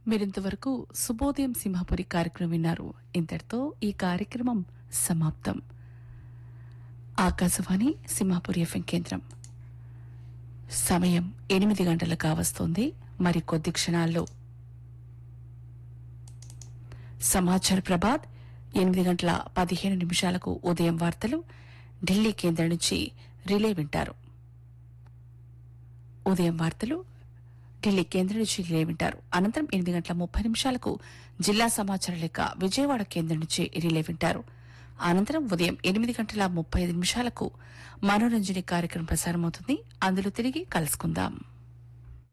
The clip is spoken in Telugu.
మీరింతవరకు శుభోదయం సింహపురి కార్యక్రమం విన్నారు ఇంతటితో ఈ కార్యక్రమం సమాప్తం ఆకాశవాణి సింహాపురి ఎఫ్ఎం కేంద్రం సమయం ఎనిమిది గంటలు కావస్తోంది మరి కొద్ది క్షణాల్లో సమాచార ప్రభాత్ ఎనిమిది గంటల పదిహేను నిమిషాలకు ఉదయం వార్తలు ఢిల్లీ కేంద్రం నుంచి రిలే వింటారు ఉదయం వార్తలు ఢిల్లీ కేంద్రం నుంచి రిలే వింటారు అనంతరం ఎనిమిది గంటల ముప్పై నిమిషాలకు జిల్లా సమాచార లేఖ విజయవాడ కేంద్రం నుంచి రిలే వింటారు అనంతరం ఉదయం ఎనిమిది గంటల ముప్పై ఐదు నిమిషాలకు మనోరంజని కార్యక్రమం ప్రసారమవుతుంది అందులో తిరిగి కలుసుకుందాం